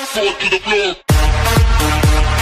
fall to the floor.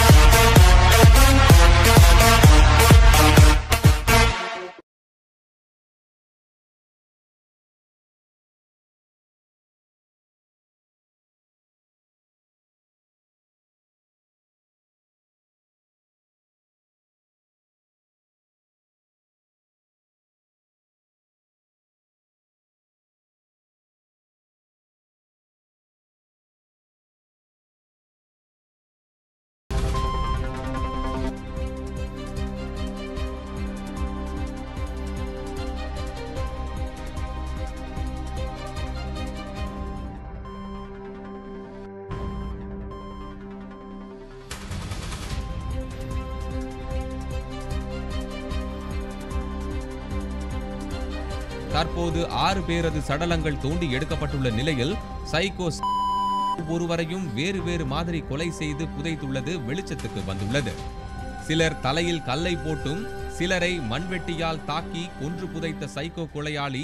தற்போது ஆறு பேரது சடலங்கள் தோண்டி எடுக்கப்பட்டுள்ள நிலையில் சைக்கோ ஒருவரையும் வேறு வேறு மாதிரி கொலை செய்து புதைத்துள்ளது வெளிச்சத்துக்கு வந்துள்ளது சிலர் தலையில் கல்லை போட்டும் சிலரை மண்வெட்டியால் தாக்கி கொன்று புதைத்த சைக்கோ கொலையாளி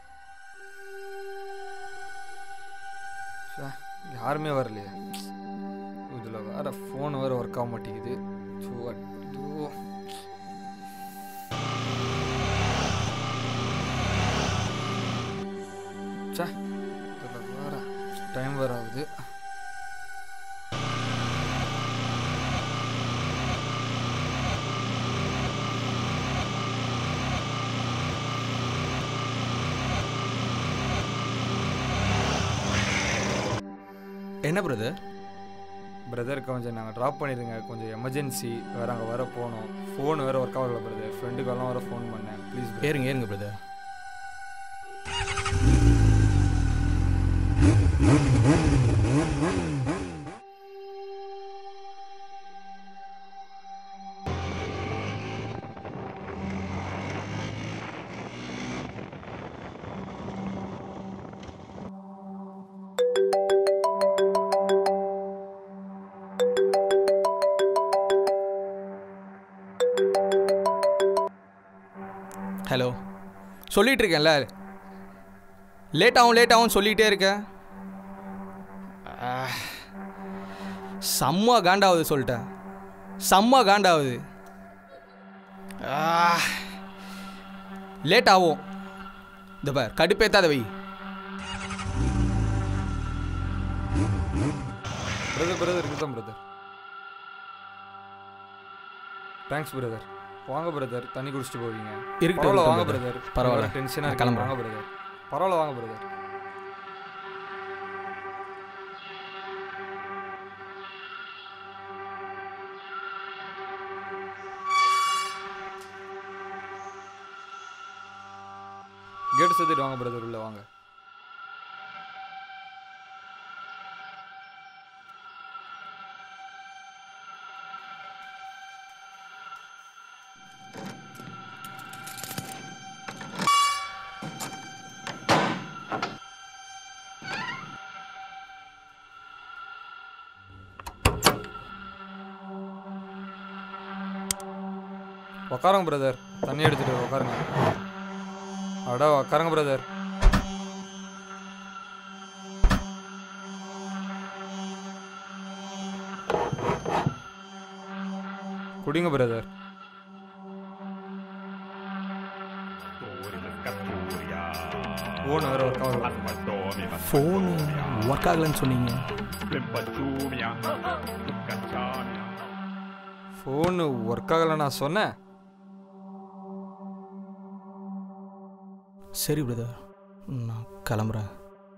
ச்சே, யாருமே வரலையே இதில் வேற ஃபோன் வேற ஒர்க் ஆக மாட்டேங்குது சோ, ஐயோ. ச்சே, இதில் வேற டைம் வேற ஆகுது என்ன பிரதர் பிரதர் கொஞ்சம் நாங்கள் ட்ராப் பண்ணிடுங்க கொஞ்சம் எமர்ஜென்சி வேற அங்கே வர போகணும் ஃபோன் வேற ஒர்க் ஆகல பிரதர் ஃப்ரெண்டுக்கெல்லாம் வேற ஃபோன் பண்ணேன் ப்ளீஸ் ஏறுங்க ஏறுங்க பிரதர் ஹலோ சொல்லிட்டு இருக்கேன்ல லேட் ஆகும் லேட் ஆகும் சொல்லிகிட்டே இருக்கேன் ஆ, செம்ம காண்டாவுது சொல்லிட்டேன் செம்ம காண்டாவுது லேட் ஆகும் இந்த பார் கடுப்பேத்தாத வை பிரதர் பிரதர் இருக்குதான் பிரதர் தேங்க்ஸ் பிரதர் வாங்க பிரதர் தண்ணி குடிச்சிட்டு போவீங்க இருக்கட்டும், பரவாயில்ல வாங்க இருக்கட்டும் பிரதர் பரவாயில்ல. டென்ஷனாக நான் இருக்கு கிளம்புறேன். வாங்க பிரதர் பரவாயில்ல வாங்க பிரதர் கேட்டு சேர்த்துட்டு வாங்க பிரதர் உள்ள வாங்க உக்காருங்க பிரதர் தண்ணி எடுத்துட்டு உக்காருங்க அட உக்காருங்க பிரதர் குடிங்க பிரதர் ஃபோன் வேற ஒர்க் ஆகல ஃபோனு ஒர்க் ஆகலைன்னு சொன்னீங்க ஃபோனு ஒர்க் ஆகல நான் சொன்னேன் சரி பிரதர் நான் கிளம்புறேன்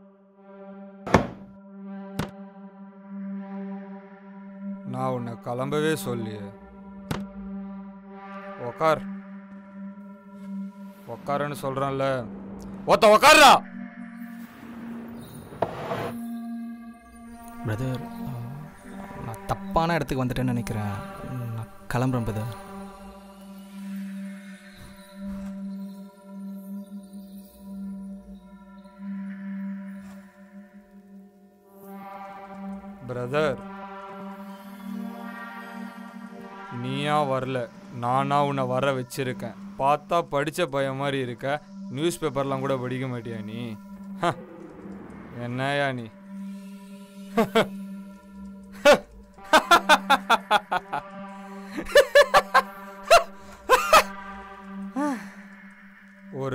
நான் உன்னை கிளம்பவே சொல்லியே உக்கார் உக்காருன்னு சொல்றேன்ல ஒத்த உக்காருடா பிரதர் நான் தப்பான இடத்துக்கு வந்துட்டேன்னு நினைக்கிறேன் நான் கிளம்புறேன் பிரதர் பிரதர் நீயா வரல நானா உன்னை வர வச்சிருக்கேன் பார்த்தா படிச்ச பையன் மாதிரி இருக்க நியூஸ் பேப்பர்லாம் கூட படிக்க மாட்டியா நீ ஹ, என்னயா நீ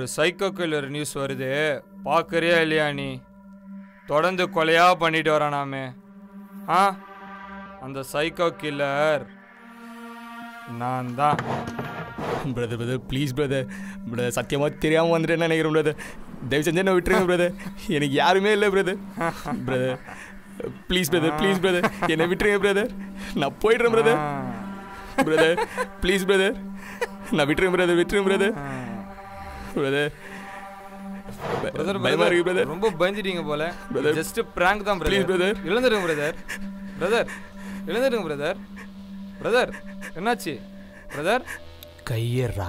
ஒரு சைக்கோ கில்லர் நியூஸ் வருது பார்க்கறியா இல்லையா நீ தொடர்ந்து கொலையா பண்ணிட்டு வரானாமே ஆ அந்த சைக்கோ கில்லர் நான் தான் brother brother please brother brother சத்தியமாக தெரியாமல் வந்துட்டேன்னு நினைக்கிறேன் பிரதர் தயவு செஞ்சு என்ன விட்டுருங்க பிரதர் எனக்கு யாருமே இல்லை brother brother please brother please brother என்னை விட்டுருங்க பிரதர் நான் போயிடுறேன் பிரதர் பிரதர் ப்ளீஸ் பிரதர் நான் விட்டுருங்க பிரதர் விட்டுருங்க பிரதர் பிரதர் பிரதர் பயமா இருக்கு பிரதர் ரொம்ப பயந்துட்டீங்க போல Brother. ஜஸ்ட் பிராங்க் தான் Please, brother. பிரதர் இழந்துருங்க பிரதர் பிரதர் இழந்துருங்க பிரதர் பிரதர் என்னாச்சு பிரதர் கையறா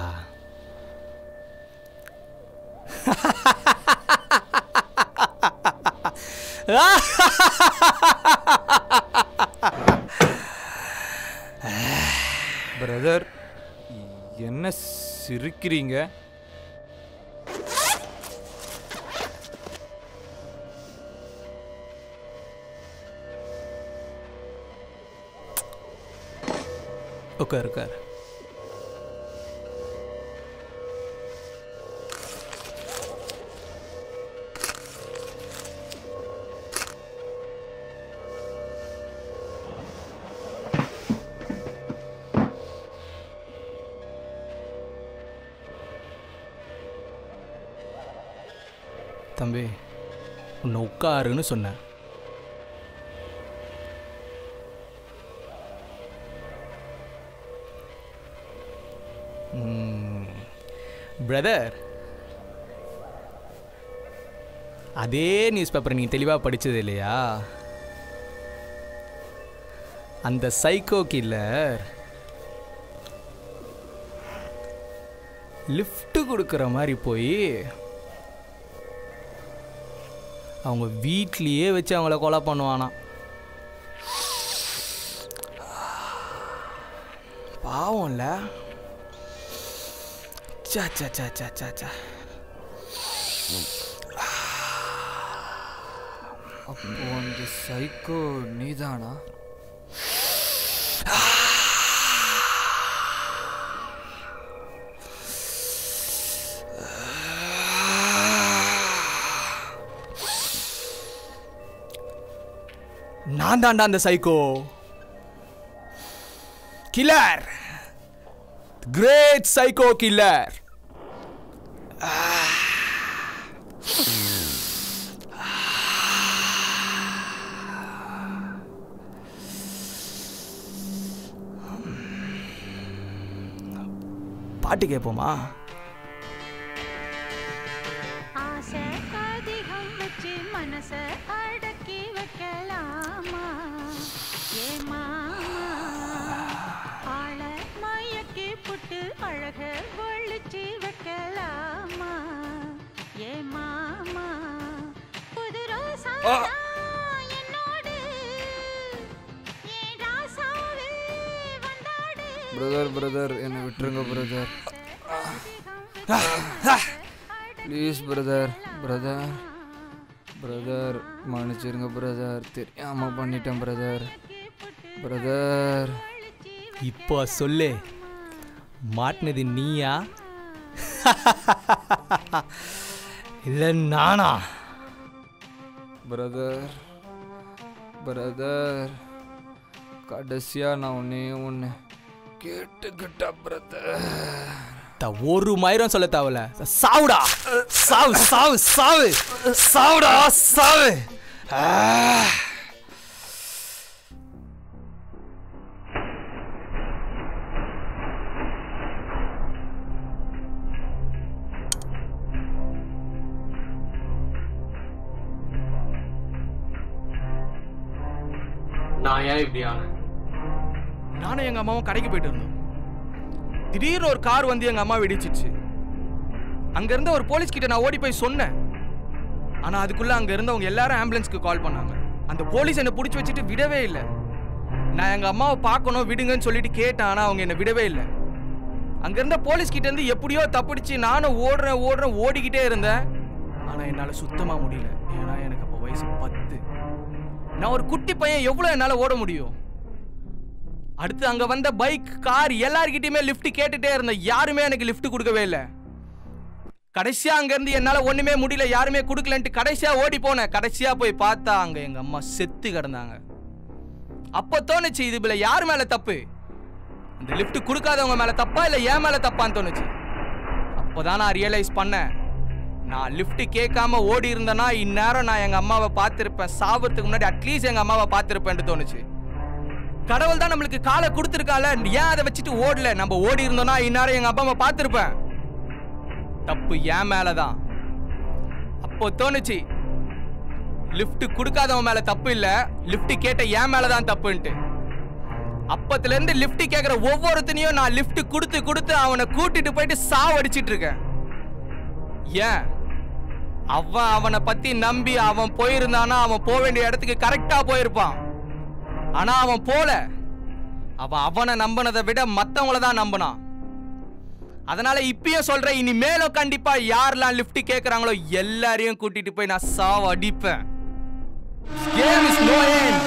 பிரதர் என்ன சிரிக்கிறீங்க உட்கார் உட்கார் தம்பி உன்னை உட்காருன்னு சொன்னேன் பிரதர் அதே நியூஸ் பேப்பர் நீங்கள் தெளிவாக படிச்சது இல்லையா அந்த சைக்கோ கில்லர் லிஃப்ட் கொடுக்குற மாதிரி போய் அவங்க வீட்லேயே வச்சு அவங்கள கொலை பண்ணுவானாம் பாவம்ல சா சா சா சா சா சா அப்போ அந்த சைக்கோ நீதானா நான் தாண்டா அந்த psycho killer great psycho killer பாட்டு கேட்போமா ஆசை அதிகம் வச்சு மனச அடக்கி வைக்கலாமா ஏ மாமா ஆள மயக்கி புட்டு அழக ஒழிச்சு வைக்கலாமா ஏ மாமா புது ரோசா என்னோடு ஏன் ராசாவே வந்தாடு பிரதர் பிரதர் என்னை விட்டுருங்க brother please brother brother brother மன்னிச்சிருங்க பிரதர் தெரியாம பண்ணிட்டேன் பிரதர் பிரதர் இப்போ சொல்லு மாட்டினது நீயா இல்லை நானா பிரதர் பிரதர் கடைசியா நான் ஒன்னே ஒன்று கேட்டுக்கிட்டா பிரதர் த ஒரு மயிரம் சொல்ல தேவையில்ல சாவுடா சாவு சாவு சாவு சாவுடா சாவு ஆ. நான் ஏன் இப்படி ஆனேன் நானும் எங்க அம்மாவும் கடைக்கு போயிட்டு இருந்தோம் திடீர்னு ஒரு கார் வந்து எங்க அம்மா வெடிச்சிச்சு அங்க இருந்த ஒரு போலீஸ் கிட்ட நான் ஓடி போய் சொன்னேன் ஆனா அதுக்குள்ள அங்க இருந்தவங்க எல்லாரும் ஆம்புலன்ஸ்க்கு கால் பண்ணாங்க அந்த போலீஸ் என்னை பிடிச்சி வச்சுட்டு விடவே இல்லை நான் எங்க அம்மாவை பார்க்கணும் விடுங்கன்னு சொல்லிட்டு கேட்டேன் ஆனா அவங்க என்னை விடவே இல்லை அங்க இருந்த போலீஸ் கிட்ட இருந்து எப்படியோ தப்பிடிச்சு நானும் ஓடுறேன் ஓடுறேன் ஓடிக்கிட்டே இருந்தேன் ஆனா என்னால சுத்தமா முடியல ஏன்னா எனக்கு அப்போ வயசு பத்து நான் ஒரு குட்டி பையன் எவ்வளவு என்னால ஓட முடியும் அடுத்து அங்க வந்த பைக் கார் எல்லார்கிட்டயுமே லிஃப்ட் கேட்டுட்டே இருந்தேன் யாருமே எனக்கு லிஃப்ட் கொடுக்கவே இல்லை கடைசியா அங்க இருந்து என்னால ஒண்ணுமே முடியல யாருமே கொடுக்கலன்ட்டு கடைசியா ஓடி போனேன் கடைசியா போய் பார்த்தா அங்க எங்க அம்மா செத்து கிடந்தாங்க அப்ப தோணுச்சு இது இதுல யார் மேல தப்பு இந்த லிஃப்ட் கொடுக்காதவங்க மேல தப்பா இல்ல என் மேல தப்பான்னு தோணுச்சு அப்போதான் நான் ரியலைஸ் பண்ணேன் நான் லிஃப்ட் கேட்காம ஓடி இருந்தேன்னா இந்நேரம் நான் எங்க அம்மாவை பார்த்திருப்பேன் சாவறதுக்கு முன்னாடி அட்லீஸ்ட் எங்க அம்மாவை பார்த்திருப்பேன்னு தோணுச்சு கடவுள் தான் நம்மளுக்கு காலை கொடுத்துருக்கால ஏன் அதை வச்சுட்டு ஓடல நம்ம ஓடி இருந்தோம்னா இந்நேரம் எங்க அம்மாவை பார்த்திருப்பேன் தப்பு என் மேலதான் அப்போ தோணுச்சு லிஃப்ட் கொடுக்காதவன் மேல தப்பு இல்ல லிஃப்ட் கேட்ட என் மேலதான் தப்புன்ட்டு அப்பத்துல இருந்து லிஃப்ட் கேக்குற ஒவ்வொருத்தனையும் நான் லிஃப்ட் கொடுத்து கொடுத்து அவனை கூட்டிட்டு போயிட்டு சாவடிச்சிட்டு இருக்கேன் ஏன் அவன் அவனை பத்தி நம்பி அவன் போயிருந்தானா அவன் போக வேண்டிய இடத்துக்கு கரெக்டா போயிருப்பான் ஆனா அவன் போல அவன் அவனை நம்பினதை விட மத்தவங்கள தான் நம்பினான் அதனால இப்பயும் சொல்றேன் இனி மேலும் கண்டிப்பா யாரெல்லாம் லிஃப்ட் கேக்குறாங்களோ எல்லாரையும் கூட்டிட்டு போய் நான் சாவ அடிப்பேன் Game is no end.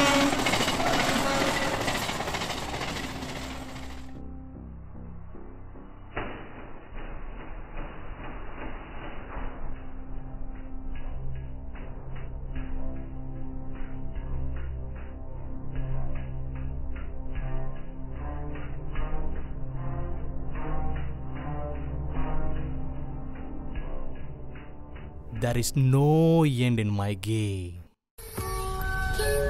There is no end in my game. N